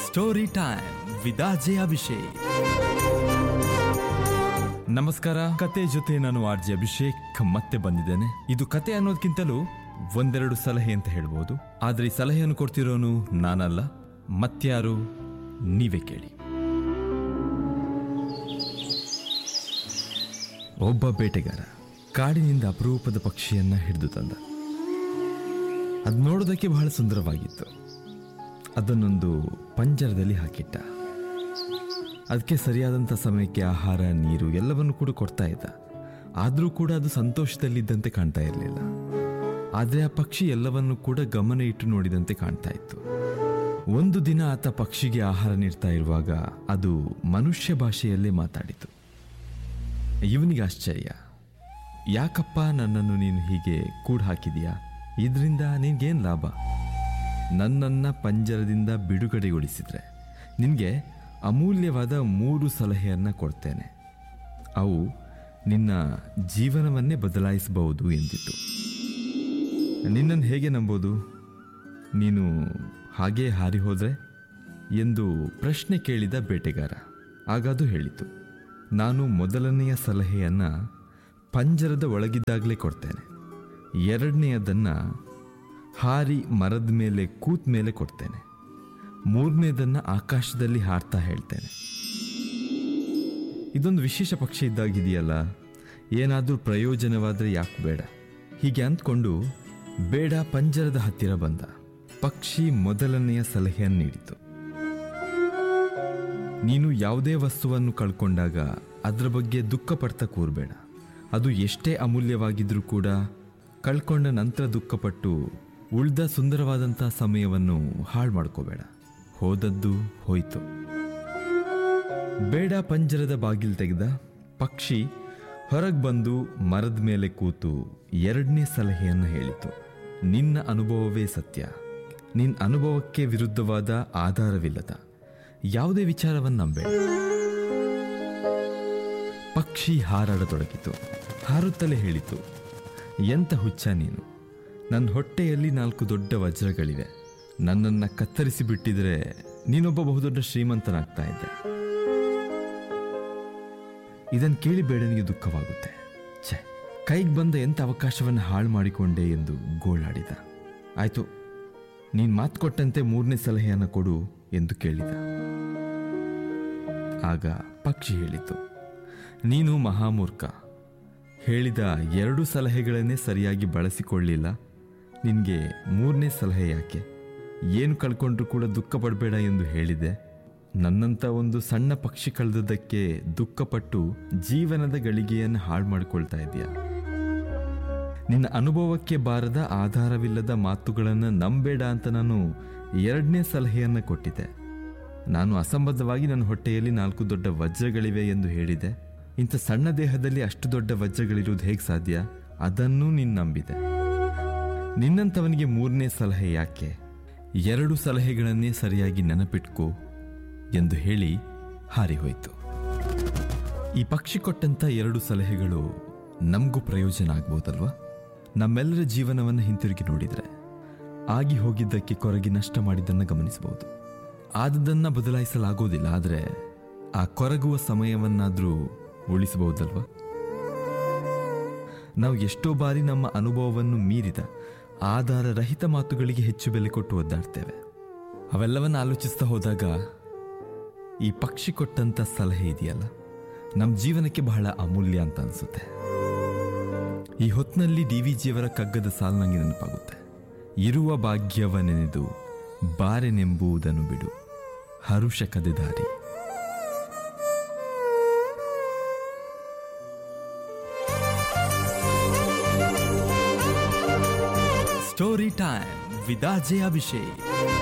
story time ವಿದಾಜೆ Abhishek ನಮಸ್ಕಾರ ಕತೆ ಜೊತೆ ನಾನು ಆರ್ ಜೆ ಅಭಿಷೇಕ್ ಮತ್ತೆ ಬಂದಿದ್ದೇನೆ ಇದು ಕತೆ ಅನ್ನೋದಕ್ಕಿಂತಲೂ ಒಂದೆರಡು ಸಲಹೆ ಅಂತ ಹೇಳ್ಬೋದು ಆದ್ರೆ ಈ ಸಲಹೆಯನ್ನು ಕೊಡ್ತಿರೋನು ನಾನಲ್ಲ ಮತ್ಯಾರು ನೀವೇ ಕೇಳಿ ಒಬ್ಬ ಬೇಟೆಗಾರ ಕಾಡಿನಿಂದ ಅಪರೂಪದ ಪಕ್ಷಿಯನ್ನ ಹಿಡಿದು ತಂದ ಅದು ನೋಡೋದಕ್ಕೆ ಬಹಳ ಸುಂದರವಾಗಿತ್ತು ಅದನ್ನೊಂದು ಪಂಜರದಲ್ಲಿ ಹಾಕಿಟ್ಟ ಅದಕ್ಕೆ ಸರಿಯಾದಂಥ ಸಮಯಕ್ಕೆ ಆಹಾರ ನೀರು ಎಲ್ಲವನ್ನು ಕೂಡ ಕೊಡ್ತಾ ಇದ್ದ ಆದರೂ ಕೂಡ ಅದು ಸಂತೋಷದಲ್ಲಿದ್ದಂತೆ ಕಾಣ್ತಾ ಇರಲಿಲ್ಲ ಆದರೆ ಆ ಪಕ್ಷಿ ಎಲ್ಲವನ್ನು ಕೂಡ ಗಮನ ಇಟ್ಟು ನೋಡಿದಂತೆ ಕಾಣ್ತಾ ಇತ್ತು ಒಂದು ದಿನ ಆತ ಪಕ್ಷಿಗೆ ಆಹಾರ ನೀಡ್ತಾ ಇರುವಾಗ ಅದು ಮನುಷ್ಯ ಭಾಷೆಯಲ್ಲೇ ಮಾತಾಡಿತು ಇವನಿಗೆ ಆಶ್ಚರ್ಯ ಯಾಕಪ್ಪ ನನ್ನನ್ನು ನೀನು ಹೀಗೆ ಕೂಡ್ ಹಾಕಿದೀಯಾ ಇದರಿಂದ ನಿನ್ಗೇನು ಲಾಭ ನನ್ನನ್ನ ಪಂಜರದಿಂದ ಬಿಡುಗಡೆಗೊಳಿಸಿದ್ರೆ ನಿನಗೆ ಅಮೂಲ್ಯವಾದ ಮೂರು ಸಲಹೆಯನ್ನು ಕೊಡ್ತೇನೆ ಅವು ನಿನ್ನ ಜೀವನವನ್ನೇ ಬದಲಾಯಿಸಬಹುದು ಎಂದಿತ್ತು ನಿನ್ನನ್ನು ಹೇಗೆ ನಂಬೋದು ನೀನು ಹಾಗೇ ಹಾರಿ ಹೋದ್ರೆ ಎಂದು ಪ್ರಶ್ನೆ ಕೇಳಿದ ಬೇಟೆಗಾರ ಆಗ ಅದು ಹೇಳಿತು ನಾನು ಮೊದಲನೆಯ ಸಲಹೆಯನ್ನು ಪಂಜರದ ಒಳಗಿದ್ದಾಗಲೇ ಕೊಡ್ತೇನೆ ಎರಡನೆಯದನ್ನು ಹಾರಿ ಮರದ ಮೇಲೆ ಕೂತ್ ಮೇಲೆ ಕೊಡ್ತೇನೆ ಮೂರನೇದನ್ನು ಆಕಾಶದಲ್ಲಿ ಹಾರ್ತಾ ಹೇಳ್ತೇನೆ ಇದೊಂದು ವಿಶೇಷ ಪಕ್ಷಿ ಇದ್ದಾಗಿದೆಯಲ್ಲ ಏನಾದರೂ ಪ್ರಯೋಜನವಾದರೆ ಯಾಕೆ ಬೇಡ ಹೀಗೆ ಅಂದ್ಕೊಂಡು ಬೇಡ ಪಂಜರದ ಹತ್ತಿರ ಬಂದ ಪಕ್ಷಿ ಮೊದಲನೆಯ ಸಲಹೆಯನ್ನು ನೀಡಿತು ನೀನು ಯಾವುದೇ ವಸ್ತುವನ್ನು ಕಳ್ಕೊಂಡಾಗ ಅದರ ಬಗ್ಗೆ ದುಃಖ ಪಡ್ತಾ ಕೂರಬೇಡ ಅದು ಎಷ್ಟೇ ಅಮೂಲ್ಯವಾಗಿದ್ರೂ ಕೂಡ ಕಳ್ಕೊಂಡ ನಂತರ ದುಃಖಪಟ್ಟು ಉಳ್ದ ಸುಂದರವಾದಂಥ ಸಮಯವನ್ನು ಹಾಳು ಮಾಡ್ಕೋಬೇಡ ಹೋದದ್ದು ಹೋಯ್ತು ಬೇಡ ಪಂಜರದ ಬಾಗಿಲು ತೆಗೆದ ಪಕ್ಷಿ ಹೊರಗೆ ಬಂದು ಮರದ ಮೇಲೆ ಕೂತು ಎರಡನೇ ಸಲಹೆಯನ್ನು ಹೇಳಿತು ನಿನ್ನ ಅನುಭವವೇ ಸತ್ಯ ನಿನ್ನ ಅನುಭವಕ್ಕೆ ವಿರುದ್ಧವಾದ ಆಧಾರವಿಲ್ಲದ ಯಾವುದೇ ವಿಚಾರವನ್ನು ನಂಬೇಡ ಪಕ್ಷಿ ಹಾರಾಡತೊಡಗಿತು ಹಾರುತ್ತಲೇ ಹೇಳಿತು ಎಂತ ಹುಚ್ಚ ನೀನು ನನ್ನ ಹೊಟ್ಟೆಯಲ್ಲಿ ನಾಲ್ಕು ದೊಡ್ಡ ವಜ್ರಗಳಿವೆ ನನ್ನನ್ನು ಕತ್ತರಿಸಿ ಬಿಟ್ಟಿದ್ರೆ ನೀನೊಬ್ಬ ಬಹುದೊಡ್ಡ ಶ್ರೀಮಂತನಾಗ್ತಾ ಇದ್ದೆ ಇದನ್ನು ಕೇಳಿ ಬೇಡನಿಗೆ ದುಃಖವಾಗುತ್ತೆ ಛೆ ಕೈಗೆ ಬಂದ ಎಂಥ ಅವಕಾಶವನ್ನು ಹಾಳು ಮಾಡಿಕೊಂಡೆ ಎಂದು ಗೋಳಾಡಿದ ಆಯ್ತು ನೀನು ಮಾತು ಕೊಟ್ಟಂತೆ ಮೂರನೇ ಸಲಹೆಯನ್ನು ಕೊಡು ಎಂದು ಕೇಳಿದ ಆಗ ಪಕ್ಷಿ ಹೇಳಿತು ನೀನು ಮಹಾಮೂರ್ಖ ಹೇಳಿದ ಎರಡು ಸಲಹೆಗಳನ್ನೇ ಸರಿಯಾಗಿ ಬಳಸಿಕೊಳ್ಳಿಲ್ಲ ನಿನಗೆ ಮೂರನೇ ಸಲಹೆ ಯಾಕೆ ಏನು ಕಳ್ಕೊಂಡ್ರೂ ಕೂಡ ದುಃಖ ಪಡಬೇಡ ಎಂದು ಹೇಳಿದೆ ನನ್ನಂಥ ಒಂದು ಸಣ್ಣ ಪಕ್ಷಿ ಕಳೆದದ್ದಕ್ಕೆ ದುಃಖಪಟ್ಟು ಜೀವನದ ಗಳಿಗೆಯನ್ನು ಹಾಳು ಮಾಡಿಕೊಳ್ತಾ ಇದೆಯಾ ನಿನ್ನ ಅನುಭವಕ್ಕೆ ಬಾರದ ಆಧಾರವಿಲ್ಲದ ಮಾತುಗಳನ್ನು ನಂಬೇಡ ಅಂತ ನಾನು ಎರಡನೇ ಸಲಹೆಯನ್ನು ಕೊಟ್ಟಿದ್ದೆ ನಾನು ಅಸಂಬದ್ಧವಾಗಿ ನನ್ನ ಹೊಟ್ಟೆಯಲ್ಲಿ ನಾಲ್ಕು ದೊಡ್ಡ ವಜ್ರಗಳಿವೆ ಎಂದು ಹೇಳಿದೆ ಇಂಥ ಸಣ್ಣ ದೇಹದಲ್ಲಿ ಅಷ್ಟು ದೊಡ್ಡ ವಜ್ರಗಳಿರುವುದು ಹೇಗೆ ಸಾಧ್ಯ ಅದನ್ನೂ ನೀನು ನಂಬಿದೆ ನಿನ್ನಂಥವನಿಗೆ ಮೂರನೇ ಸಲಹೆ ಯಾಕೆ ಎರಡು ಸಲಹೆಗಳನ್ನೇ ಸರಿಯಾಗಿ ನೆನಪಿಟ್ಕೋ ಎಂದು ಹೇಳಿ ಹಾರಿ ಹೋಯಿತು ಈ ಪಕ್ಷಿ ಕೊಟ್ಟಂಥ ಎರಡು ಸಲಹೆಗಳು ನಮಗೂ ಪ್ರಯೋಜನ ಆಗ್ಬೋದಲ್ವಾ ನಮ್ಮೆಲ್ಲರ ಜೀವನವನ್ನು ಹಿಂತಿರುಗಿ ನೋಡಿದರೆ ಆಗಿ ಹೋಗಿದ್ದಕ್ಕೆ ಕೊರಗಿ ನಷ್ಟ ಮಾಡಿದ್ದನ್ನು ಗಮನಿಸಬಹುದು ಆದದನ್ನು ಬದಲಾಯಿಸಲಾಗೋದಿಲ್ಲ ಆದರೆ ಆ ಕೊರಗುವ ಸಮಯವನ್ನಾದರೂ ಉಳಿಸಬಹುದಲ್ವಾ ನಾವು ಎಷ್ಟೋ ಬಾರಿ ನಮ್ಮ ಅನುಭವವನ್ನು ಮೀರಿದ ಆಧಾರ ರಹಿತ ಮಾತುಗಳಿಗೆ ಹೆಚ್ಚು ಬೆಲೆ ಕೊಟ್ಟು ಒದ್ದಾಡ್ತೇವೆ ಅವೆಲ್ಲವನ್ನು ಆಲೋಚಿಸ್ತಾ ಹೋದಾಗ ಈ ಪಕ್ಷಿ ಕೊಟ್ಟಂತ ಸಲಹೆ ಇದೆಯಲ್ಲ ನಮ್ಮ ಜೀವನಕ್ಕೆ ಬಹಳ ಅಮೂಲ್ಯ ಅಂತ ಅನಿಸುತ್ತೆ ಈ ಹೊತ್ತಿನಲ್ಲಿ ಡಿ ವಿ ಜಿಯವರ ಕಗ್ಗದ ಸಾಲು ನನಗೆ ನೆನಪಾಗುತ್ತೆ ಇರುವ ಭಾಗ್ಯವ ನೆನೆದು ಬಾರೆನೆಂಬುವುದನ್ನು ಬಿಡು ಹರುಷ ಕದೆ ದಾರಿ ಸ್ಟೋರಿ ಟೈಮ್ ವಿದಾಜೆ ಅಭಿಷೇಕ್